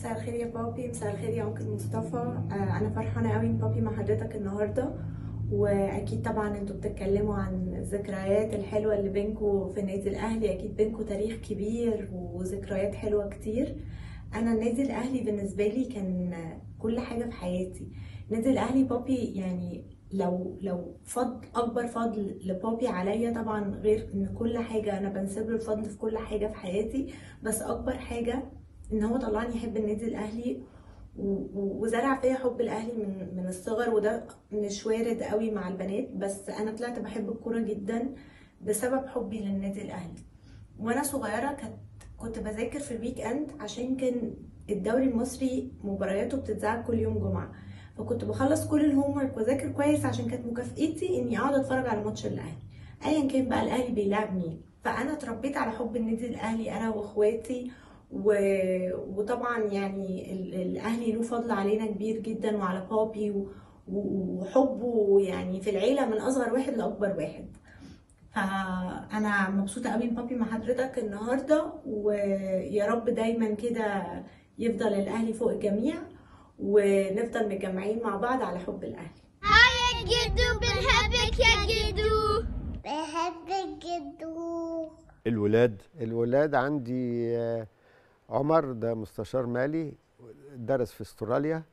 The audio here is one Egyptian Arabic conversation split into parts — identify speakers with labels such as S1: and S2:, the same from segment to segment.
S1: مساء الخير يا بابي مساء الخير يا انكل مصطفى آه، انا فرحانه قوي ان بابي مع حضرتك النهارده واكيد طبعا انتوا بتتكلموا عن الذكريات الحلوه اللي بينكوا في النادي الاهلي اكيد بينكوا تاريخ كبير وذكريات حلوه كتير انا النادي الاهلي بالنسبه لي كان كل حاجه في حياتي النادي الاهلي بابي يعني لو لو فضل اكبر فضل لبابي عليا طبعا غير ان كل حاجه انا بنسب له الفضل في كل حاجه في حياتي بس اكبر حاجه ان هو طلعني احب النادي الاهلي و- و- وزرع فيا حب الاهلي من من الصغر وده مش وارد قوي مع البنات بس انا طلعت بحب الكوره جدا بسبب حبي للنادي الاهلي وانا صغيره كنت كنت بذاكر في الويك اند عشان كان الدوري المصري مبارياته بتتذاع كل يوم جمعه فكنت بخلص كل الهوم ورك واذاكر كويس عشان كانت مكافئتي اني اقعد اتفرج على ماتش الاهلي ايا كان بقى الاهلي بيلعب مين فانا اتربيت على حب النادي الاهلي انا واخواتي و... وطبعا يعني ال- الاهلي له فضل علينا كبير جدا وعلى بابي و... و- وحبه يعني في العيله من اصغر واحد لاكبر واحد فانا مبسوطه قوي ان بابي مع حضرتك النهارده ويا رب دايما كده يفضل الاهلي فوق الجميع ونفضل متجمعين مع بعض على حب الاهلي
S2: هاي يا جدو بنحبك يا جدو
S3: بحبك جدو
S4: الولاد
S5: الولاد عندي آه، عمر ده مستشار مالي درس في استراليا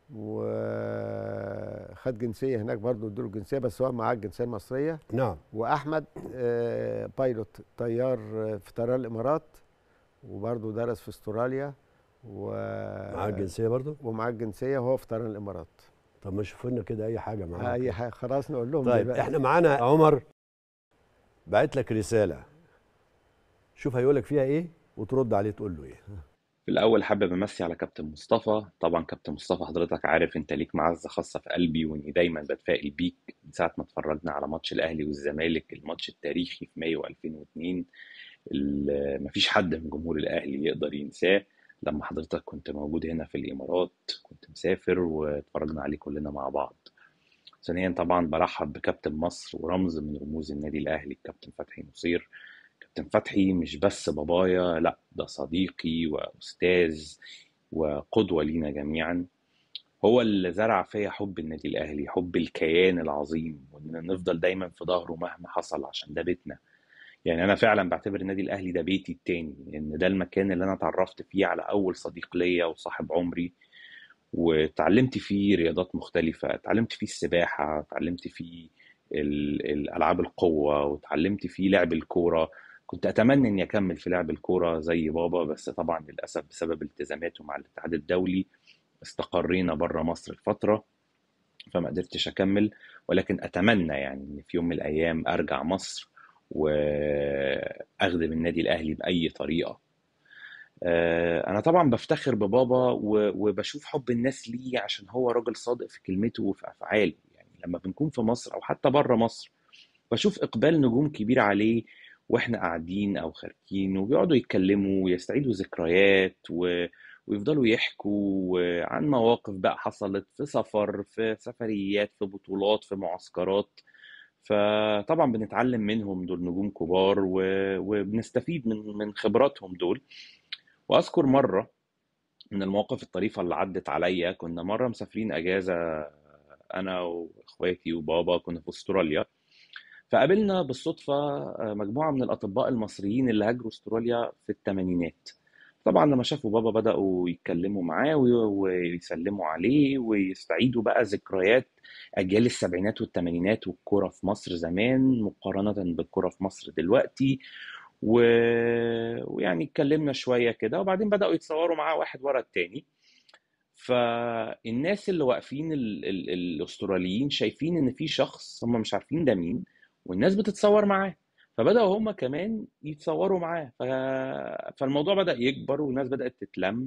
S5: وخد جنسيه هناك برضه ادوله الجنسيه بس هو معاه الجنسيه المصريه
S4: نعم
S5: واحمد آه، بايلوت طيار آه، في طيران الامارات وبرضه درس في استراليا و
S4: معاه الجنسيه برضو
S5: ومعاه الجنسيه وهو في طيران الامارات
S4: طب ما شوفوا لنا كده اي حاجه معاه
S5: اي حاجه خلاص نقول لهم
S4: طيب
S5: دلوقتي.
S4: احنا معانا عمر بعت لك رساله شوف هيقول لك فيها ايه وترد عليه تقول له ايه
S6: في الأول حابب أمسي على كابتن مصطفى طبعا كابتن مصطفى حضرتك عارف أنت ليك معزة خاصة في قلبي وإني دايما بتفائل بيك من ساعة ما اتفرجنا على ماتش الأهلي والزمالك الماتش التاريخي في مايو 2002 اللي مفيش حد من جمهور الأهلي يقدر ينساه لما حضرتك كنت موجود هنا في الإمارات كنت مسافر واتفرجنا عليه كلنا مع بعض ثانيا طبعا برحب بكابتن مصر ورمز من رموز النادي الأهلي الكابتن فتحي نصير كابتن فتحي مش بس بابايا لا ده صديقي وأستاذ وقدوة لينا جميعا هو اللي زرع فيا حب النادي الأهلي حب الكيان العظيم وإننا نفضل دايما في ظهره مهما حصل عشان ده بيتنا يعني أنا فعلا بعتبر النادي الأهلي ده بيتي التاني لأن ده المكان اللي أنا اتعرفت فيه على أول صديق ليا وصاحب عمري واتعلمت فيه رياضات مختلفة اتعلمت فيه السباحة اتعلمت فيه ال- الألعاب القوة واتعلمت فيه لعب الكورة كنت أتمنى إني أكمل في لعب الكورة زي بابا بس طبعا للأسف بسبب التزاماته مع الاتحاد الدولي استقرينا بره مصر لفترة فما قدرتش أكمل ولكن أتمنى يعني إن في يوم من الأيام أرجع مصر وأخدم النادي الأهلي بأي طريقة آه، أنا طبعا بفتخر ببابا و- وبشوف حب الناس ليه عشان هو راجل صادق في كلمته وفي أفعاله يعني لما بنكون في مصر أو حتى بره مصر بشوف إقبال نجوم كبير عليه واحنا قاعدين او خارجين وبيقعدوا يتكلموا ويستعيدوا ذكريات و... ويفضلوا يحكوا عن مواقف بقى حصلت في سفر في سفريات في بطولات في معسكرات فطبعا بنتعلم منهم دول نجوم كبار و... وبنستفيد من من خبراتهم دول واذكر مره من المواقف الطريفه اللي عدت عليا كنا مره مسافرين اجازه انا واخواتي وبابا كنا في استراليا فقابلنا بالصدفة آه، مجموعة من الأطباء المصريين اللي هاجروا استراليا في الثمانينات طبعا لما شافوا بابا بدأوا يتكلموا معاه وي- ويسلموا عليه ويستعيدوا بقى ذكريات أجيال السبعينات والثمانينات والكرة في مصر زمان مقارنة بالكرة في مصر دلوقتي و... ويعني اتكلمنا شوية كده وبعدين بدأوا يتصوروا معاه واحد ورا التاني فالناس اللي واقفين ال... ال... الاستراليين شايفين ان في شخص هم مش عارفين ده مين والناس بتتصور معاه فبدأوا هم كمان يتصوروا معاه ف... فالموضوع بدأ يكبر والناس بدأت تتلم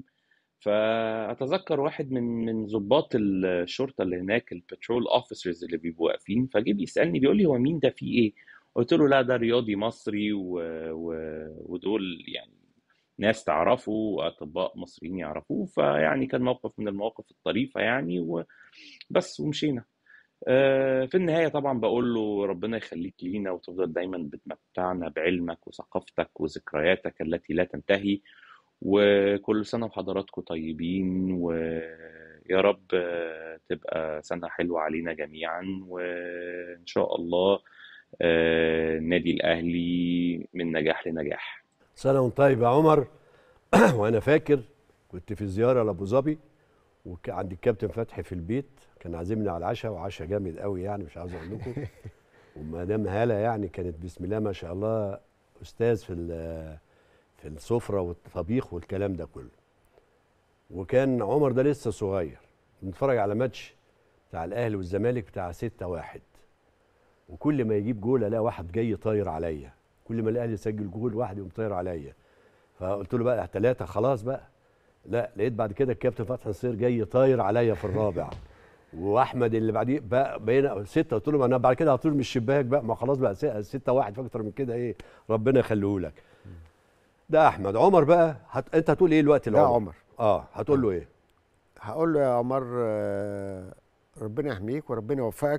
S6: فأتذكر واحد من من ضباط الشرطة اللي هناك البترول اوفيسرز اللي بيبقوا واقفين فجه بيسألني بيقول لي هو مين ده فيه ايه؟ قلت له لا ده رياضي مصري و... و... ودول يعني ناس تعرفه واطباء مصريين يعرفوه فيعني كان موقف من المواقف الطريفه يعني وبس ومشينا آه، في النهايه طبعا بقول له ربنا يخليك لينا وتفضل دايما بتمتعنا بعلمك وثقافتك وذكرياتك التي لا تنتهي وكل سنة وحضراتكم طيبين ويا رب آه، تبقى سنة حلوة علينا جميعا وإن شاء الله آه، النادي الأهلي من نجاح لنجاح
S4: سنه وانت طيب يا عمر وانا فاكر كنت في زياره لابو ظبي وعند الكابتن فتحي في البيت كان عازمني على العشاء وعشاء جامد قوي يعني مش عاوز اقول لكم ومدام هاله يعني كانت بسم الله ما شاء الله استاذ في ال- في السفره والطبيخ والكلام ده كله وكان عمر ده لسه صغير بنتفرج على ماتش بتاع الاهلي والزمالك بتاع 6 واحد وكل ما يجيب جول الاقي واحد جاي طاير عليا كل ما الاهلي يسجل جول واحد يقوم طاير عليا فقلت له بقى ثلاثه خلاص بقى لا لقيت بعد كده الكابتن فتحي نصير جاي طاير عليا في الرابع واحمد اللي بعديه بقى بقينا سته قلت له ما انا بعد كده هطير من الشباك بقى ما خلاص بقى س- سته واحد فاكتر من كده ايه ربنا يخليه لك ده احمد عمر بقى هت... انت هتقول ايه الوقت
S5: ده
S4: لعمر
S5: عمر
S4: اه هتقول له ايه
S5: هقول له يا عمر آه، ربنا يحميك وربنا يوفقك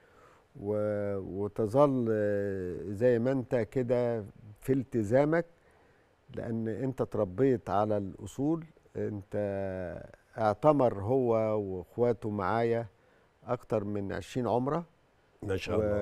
S5: و- وتظل آه، زي ما انت كده في التزامك لان انت تربيت على الاصول انت اعتمر هو واخواته معايا اكتر من عشرين عمره
S4: ما شاء الله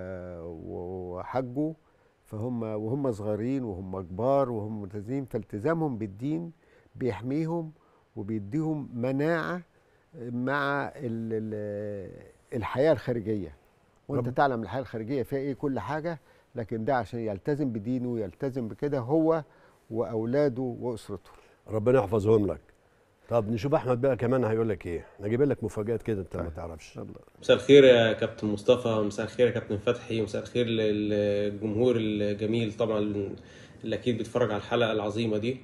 S5: و- وحجوا فهم وهم صغيرين وهم كبار وهم ملتزمين فالتزامهم بالدين بيحميهم وبيديهم مناعة مع ال- ال- الحياة الخارجية وانت
S4: رب-
S5: تعلم الحياة الخارجية فيها ايه كل حاجة لكن ده عشان يلتزم بدينه ويلتزم بكده هو وأولاده وأسرته
S4: ربنا يحفظهم لك طب نشوف احمد بقى كمان هيقول لك ايه انا جايب لك مفاجات كده انت ما تعرفش
S7: مساء الخير يا كابتن مصطفى مساء الخير يا كابتن فتحي مساء الخير للجمهور الجميل طبعا اللي اكيد بيتفرج على الحلقه العظيمه دي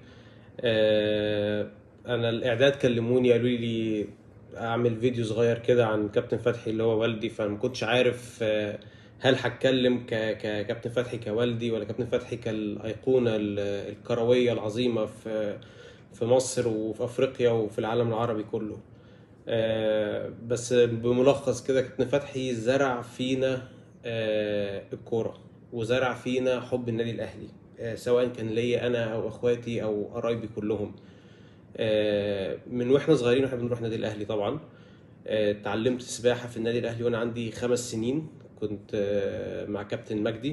S7: آه، انا الاعداد كلموني قالوا لي اعمل فيديو صغير كده عن كابتن فتحي اللي هو والدي فما كنتش عارف آه، هل هتكلم ك- ككابتن فتحي كوالدي ولا كابتن فتحي كالايقونه ال- الكرويه العظيمه في في مصر وفي افريقيا وفي العالم العربي كله آه، بس بملخص كده كابتن فتحي زرع فينا آه، الكوره وزرع فينا حب النادي الاهلي آه، سواء كان ليا انا او اخواتي او قرايبي كلهم آه، من واحنا صغيرين واحنا بنروح النادي الاهلي طبعا آه، اتعلمت سباحه في النادي الاهلي وانا عندي خمس سنين كنت آه، مع كابتن مجدي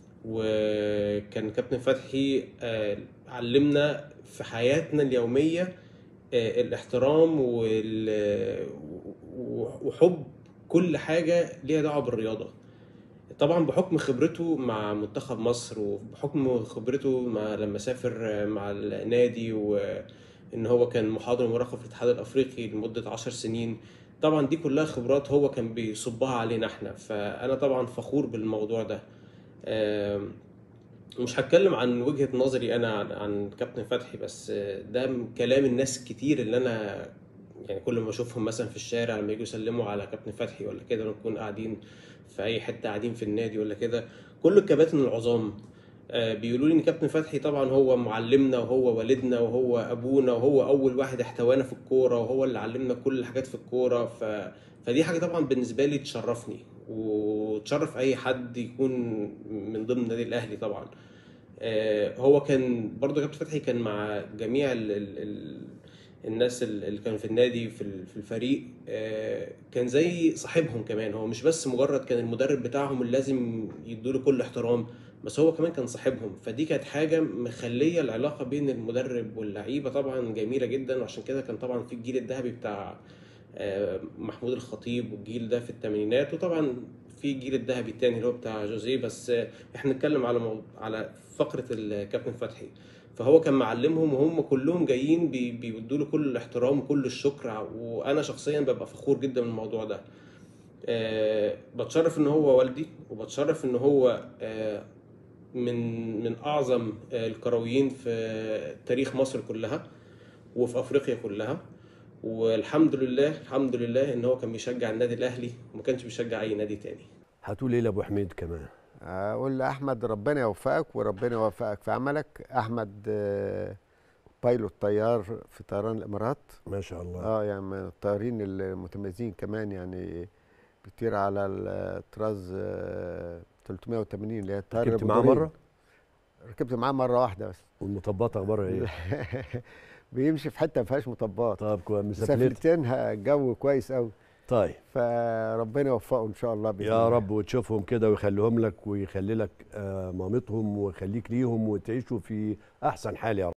S7: وكان كابتن فتحي آه، علمنا في حياتنا اليوميه آه، الاحترام وال- وحب كل حاجه ليها دعوه بالرياضه طبعا بحكم خبرته مع منتخب مصر وبحكم خبرته مع لما سافر مع النادي وان هو كان محاضر ومراقب في الاتحاد الافريقي لمده عشر سنين طبعا دي كلها خبرات هو كان بيصبها علينا احنا فانا طبعا فخور بالموضوع ده آم، مش هتكلم عن وجهة نظري انا عن, عن كابتن فتحي بس ده كلام الناس كتير اللي انا يعني كل ما اشوفهم مثلا في الشارع لما يجوا يسلموا على كابتن فتحي ولا كده نكون قاعدين في اي حته قاعدين في النادي ولا كده كل الكباتن العظام آه، بيقولوا لي ان كابتن فتحي طبعا هو معلمنا وهو والدنا وهو ابونا وهو اول واحد احتوانا في الكوره وهو اللي علمنا كل الحاجات في الكوره ف... فدي حاجه طبعا بالنسبه لي تشرفني وتشرف اي حد يكون من ضمن النادي الاهلي طبعا آه، هو كان برضه كابتن فتحي كان مع جميع ال ال ال الناس ال- اللي كانوا في النادي في ال- في الفريق آه، كان زي صاحبهم كمان هو مش بس مجرد كان المدرب بتاعهم اللي لازم يدوله كل احترام بس هو كمان كان صاحبهم فدي كانت حاجة مخلية العلاقة بين المدرب واللعيبة طبعا جميلة جدا وعشان كده كان طبعا في الجيل الذهبي بتاع آه، محمود الخطيب والجيل ده في الثمانينات وطبعا في الجيل الذهبي التاني اللي هو بتاع جوزيه بس آه، احنا نتكلم على مو... على فقرة الكابتن فتحي فهو كان معلمهم وهم كلهم جايين بي- بيدوا له كل الاحترام وكل الشكر وانا شخصيا ببقى فخور جدا من الموضوع ده آه، بتشرف ان هو والدي وبتشرف ان هو آه، من من اعظم آه، الكرويين في تاريخ مصر كلها وفي افريقيا كلها والحمد لله الحمد لله ان هو كان بيشجع النادي الاهلي وما كانش بيشجع اي نادي تاني
S4: هتقول ايه لابو حميد كمان
S5: اقول لاحمد ربنا يوفقك وربنا يوفقك في عملك احمد آه، بايلوت طيار في طيران الامارات
S4: ما شاء الله
S5: اه يعني من الطيارين المتميزين كمان يعني بيطير على الطراز آه، 380 اللي هي الطياره
S4: ركبت معاه
S5: البندورية.
S4: مره
S5: ركبت معاه مره واحده بس
S4: والمطبات اخبارها ايه؟
S5: بيمشي في حته ما فيهاش مطبات
S4: طب كويس مسافلت
S5: مسافرتينها جو كويس قوي
S4: طيب
S5: فربنا يوفقه ان شاء الله بإذن
S4: يا
S5: الله.
S4: رب وتشوفهم كده ويخليهم لك ويخلي لك آه، مامتهم ويخليك ليهم وتعيشوا في احسن حال يا رب